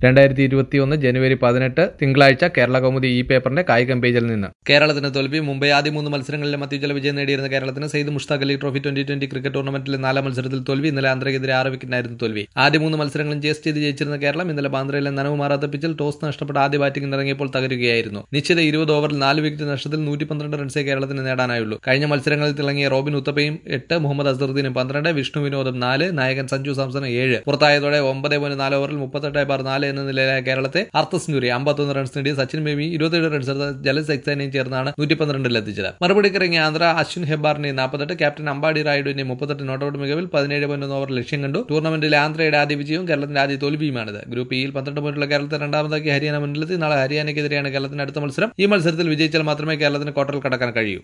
രണ്ടായിരത്തി ഇരുപത്തിയൊന്ന് ജനുവരി പതിനെട്ട് തിങ്കളാഴ്ച കേരള കൗമുദി ഈ പേപ്പറിന്റെ കായികം പേജിൽ നിന്ന് കേരളത്തിന് തോൽവി മുംബൈ ആദ്യ മൂന്ന് മത്സരങ്ങളിലെ മധ്യജല വിജയം നേടിയിരുന്ന കേരളത്തിന് Syed Mushtaq Ali trophy twenty twenty cricket ടൂർണമെന്റിലെ നാലാം മത്സരത്തിൽ തോൽവി ഇന്നലെ ആന്ധ്രയ്ക്കെതിരെ ആറ് വിക്കറ്റിനായിരുന്നു തോൽവി ആദ്യ മൂന്ന് മത്സരങ്ങളും ചേസ് ചെയ്ത് ജയിച്ചിരുന്ന കേരളം ഇന്നലെ ബാന്ദ്രയിലെ നനവ് മാറാത്ത പിച്ചിൽ ടോസ് നഷ്ടപ്പെട്ട ആദ്യ ബാറ്റിംഗിന് ഇറങ്ങിയപ്പോൾ തകരുകയായിരുന്നു നിശ്ചിത ഇരുപത് ഓവറിൽ നാല് വിക്കറ്റ് നഷ്ടത്തിൽ നൂറ്റി പന്ത്രണ്ട് റൺസേ കേരളത്തിന് നേടാനായുള്ളൂ കഴിഞ്ഞ മത്സരങ്ങളിൽ തിളങ്ങിയ റോബിൻ ഉത്തപ്പയും എട്ട് മുഹമ്മദ് അസറുദ്ദീനും പന്ത്രണ്ട് വിഷ്ണു വിനോദും നാല് നായകൻ സഞ്ജു സാംസൺ ഏഴ് പുറത്തായതോടെ ഒമ്പത് പോയിന്റ് നാല് ഓവറിൽ മുപ്പത്തെട്ട് ബാർ നാല് എന്ന നിലയിലായ കേരളത്തെ അർദ്ധ സെഞ്ചുറി അമ്പത്തൊന്ന് റൺസ് നേടിയ സച്ചിൻ ബേബി ഇരുപത്തിയേഴ് റൺസ് എടുത്ത ജലസ് എക്സൈനെയും ചേർന്നാണ് നൂറ്റി പന്ത്രണ്ടിൽ എത്തിച്ചത് മറുപടിക്ക് ഇറങ്ങിയ ആന്ധ്ര അശ്വിൻ ഹെബാറിനെ നാൽപ്പത്തെട്ട് ക്യാപ്റ്റൻ അമ്പാടി റായിഡുവിന്റെ മുപ്പത്തെട്ട് നോട്ടൌട്ട് മികവിൽ പതിനേഴ് പോയിന്റ് ഒന്ന് ഓവർ ലക്ഷ്യം കണ്ടു ടൂർണമെന്റിലെ ആന്ധ്രയുടെ ആദ്യ വിജയവും കേരളത്തിന്റെ ആദ്യ തോൽവിയുമാണിത് ഗ്രൂപ്പ് ഇയിൽ പന്ത്രണ്ട് പോയിന്റുള്ള കേരളത്തെ രണ്ടാമതാക്കി ഹരിയാന മുന്നിലെത്തി നാളെ ഹരിയാനയ്ക്കെതിരെയാണ് കേരളത്തിന്റെ അടുത്ത മത്സരം ഈ മത്സരത്തിൽ വിജയിച്ചാൽ മാത്രമേ കേരളത്തിന് ക്വാർട്ടറിൽ കടക്കാൻ കഴിയൂ